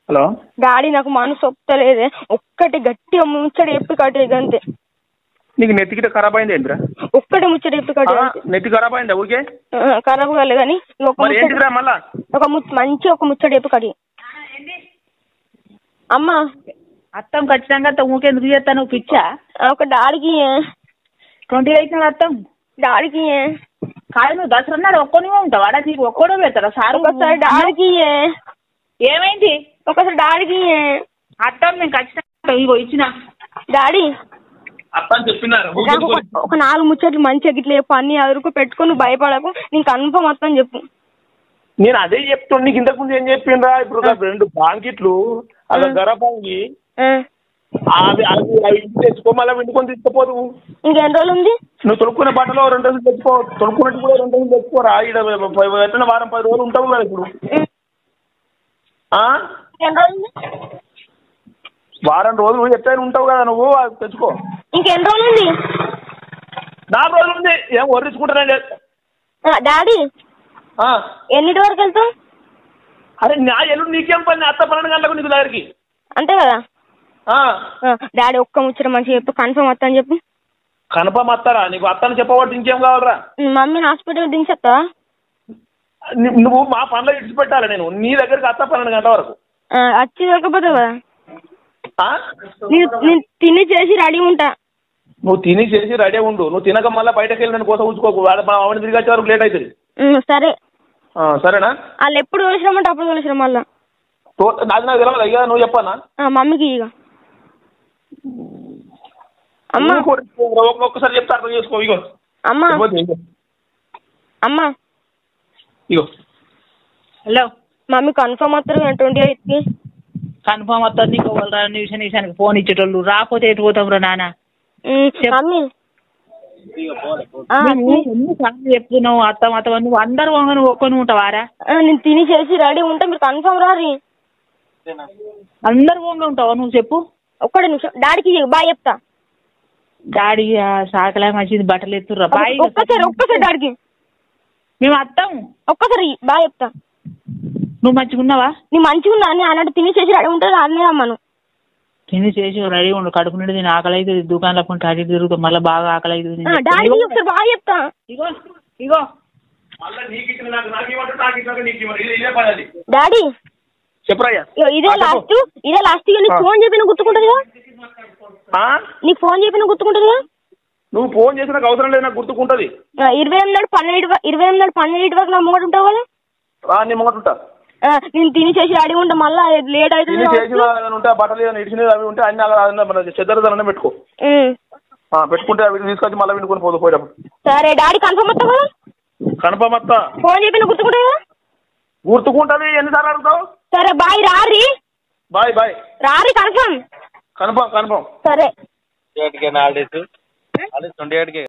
Hello daddy నాకు మనసు ఒప్పుతలేదే ఒక్కటి గట్టిగా ముచ్చట చెప్పి కట్టే అంతే నీకు నెత్తి గిట్ట ఖరాబ్ అయింది ఏంటిరా ఒక్కటి ముచ్చట చెప్పి కట్టే ఆ, అంతే నెత్తి ఖరాబ్ అయిందా ఊరికే ఆ, ఖరాబ్ కాలే కానీ ఒక మరి ముచ్చట ఏంటిదిరా మళ్ళా ఒక ము- మంచి ఒక ముచ్చట చెప్పి కడి అమ్మా అత్తం ఖచ్చితంగా అత్తం ఊకెందుకు చేస్తాను పిచ్చా ఆ, ఒక డాడీకి ట్వంటీ ఎయిట్ అత్తం డాడీకి కాదు నువ్వు దసరా నాడు ఒక్కనివే ఉంటావు అడా నీకు ఒక్కడో పెడతారా సార్ ఒకసారి డాడీకి ఏమైంది ఒకసారి డాడీకి అత్తం నేను ఖచ్చితంగా ఇగో ఇచ్చిన డాడీ అప్పని చెప్పినారు నాకు ఒక- ఒక నాలుగు ముచ్చట్లు మంచిగా గిట్ల చెప్పు అన్ని అదురుకు పెట్టుకొని నువ్వు భయపడకు నేను కన్ఫర్మ్ మొత్తం చెప్పు నేను అదే చెప్తున్నా నీకు ఇంతకు ముందు ఏం చెప్పిండ్రా ఇప్పుడు ఒక రెండు బాంకిట్లు అలా గరబాంగి ఆ, అవి అవి అవి ఇంటికి తెచ్చుకో మళ్ళీ వండుకొని తీసుకుపోదు ఇంకెన్ని రోజులు ఉంది నువ్వు తొడుక్కునే బట్టలో రెండు రోజులు తెచ్చుకో తొడుక్కున్నట్టు కూడా రెండు రోజులు తెచ్చుకోరా ఈడ ఎట్లా వారం పది రోజులు ఉంటావు కదా ఇప్పుడు ఉం. ఆ? ఇంకెన్ని రోజులు ఉంది వారం రోజులు ఎట్లయినా ఉంటావు కదా నువ్వు అది తెచ్చుకో ఇంకెన్ని రోజులు ఉంది నాలుగు రోజులు ఉంది ఏం వర్రించుకుంటానండి ఆ, డాడీ ఎన్నిటి వరకు వెళ్తావు అరే నా ఎల్లుండి నీకేం పని అత్త పన్నెండు గంటలకు నీకు దగ్గరికి అంతే కదా ఆ. ఆ, డాడీ ఒక్క ముచ్చట మంచిగా చెప్పు కన్ఫర్మ్ వస్తా అని చెప్పు కన్ఫర్మ్ అత్తారా నీకు అత్తని చెప్పబట్టి ఇంకేం కావాలరా ఉం, మమ్మీని హాస్పిటల్ దించేస్తావా ని- నువ్వు మా పనులు ఇడిచిపెట్టాలి నేను నీ దగ్గరికి అత్త పన్నెండు గంటల వరకు ఆ, వచ్చి దొరకపోతావు కదా ఆ? నేను నేను తిని చేసి రెడీ ఉంటా నువ్వు తిని చేసి రెడీ ఉండు నువ్వు తినక మళ్ళీ బయటకు వెళ్ళి నన్ను కోసం ఉంచుకోకు వాడు మా ఆవిడ తిరిగి వచ్చే వరకు లేట్ అవుతుంది ఉం, సరే ఆ, సరేనా వాళ్ళు ఎప్పుడు తోలిసినామంటే అప్పుడు తోలిసినాం మళ్ళా తో- నాది నాకు తెలియదు అయ్యా నువ్వు చెప్పానా ఆ, మమ్మీకి ఇక అమ్మా నువ్వు కూడా ఒక్క- ఒక్కసారి చెప్తే అర్థం చేసుకో ఇగో అమ్మా ఇవ్వద్దు, ఇగో అమ్మా ఇగో హలో మమ్మీ కన్ఫర్మ్ వస్తారు ట్వంటీ ఎయిత్కి కన్ఫామ్ వస్తుంది నీకు ఎవరు నిమిషం నిమిషానికి ఫోన్ ఇచ్చేటోళ్ళు రాకపోతే ఎటు పోతాం రా నాన్న చెప్పు. మమ్మీ ఆ, నువ్వు ఎన్నిసార్లు చెప్తున్నావు అత్తం అత్తం అని నువ్వు అందరు వంగ నువ్వు ఒక్కని ఉంటావారా ఆ, నేను తిని చేసి రెడీ ఉంటా మీరు కన్ఫర్మ్ రారి అందరు వంగ ఉంటావా నువ్వు చెప్పు ఒక్కడే నిమిషం డాడీకి బాయ్ చెప్తా డాడీ సాకలే మంచిది బట్టలు ఎత్తుర్రా బాయ్ ఒక్కసారి ఒక్కసారి డాడీకి మేము అత్తం ఒక్కసారి బాయ్ చెప్తా నువ్వు మంచిగా ఉన్నావా నీ మంచిగా ఉందా అని అన్నట్టు తిని చేసి రెడీ ఉంటుంది అన్నీ రమ్మను తిని చేసి రెడీ ఉండు కడుపు నిండి నేను ఆకలి అవుతుంది దుకాణంలో కొంటే అటు ఇటు తిరుగుతా మళ్ళీ బాగా ఆకలి అవుతుంది ఆ, డాడీకి ఒకసారి బాయ్ చెప్తా ఇగో ఇగో మళ్ళీ నీకు ఇచ్చిన నాకు నాకు ఇవ్వమంటే నాకు ఇచ్చాక నీకు ఇవ్వరు ఇదే ఇదే పని అది డాడీ చెప్పురాయ్యా ఇగో ఇదే ఆ, చెప్పు. లాస్ట్ ఇదే లాస్ట్ ఇక నీకు ఆ. ఫోన్ చెప్పిన గుర్తుకుంటుందిగా ఆ? నీకు ఫోన్ చెప్పిన గుర్తుకుంటుందిగా నువ్వు ఫోన్ చేసి నాకు అవసరం లేదు నాకు గుర్తుకుంటుంది ఆ, ఇరవై ఎనిమిది నాడు పన్నెండు వ- ఇరవై ఎనిమిది నాడు పన్నెండు వరకు నా ముంగట ఉంటావు కదా రా నీ ముంగట ఆ, నేను తిని చేసి రెడీ ఉంటా మళ్ళీ లేట్ అవుతుంది తిని చేసిన కావచ్చు. ఏమైనా ఉంటే ఆ బట్టలు ఏమైనా ఇడిచినవి అవి ఉంటే అన్ని అలా అలా మన చెద్దరదననే పెట్టుకో ఉమ్. ఆ, పెట్టుకుంటే అవి తీసుకొచ్చి మళ్ళీ వినుకొని పోదు పోయేటప్పుడు సరే డాడీ కన్ఫర్మ్ వస్తావు కదా కన్ఫర్మ్ అత్త ఫోన్ చెప్పిన గుర్తుకుంటుంది కదా గుర్తుకుంటుంది ఎన్నిసార్లు అడుగుతావు సరే బాయ్ రారి బాయ్ బాయ్ రారి కన్ఫర్మ్ కన్ఫర్మ్ కన్ఫర్మ్ సరే ట్వంటీ ఎయిట్కే హాలిడేస్ హాలిడేస్ ట్వంటీ ఎయిట్కే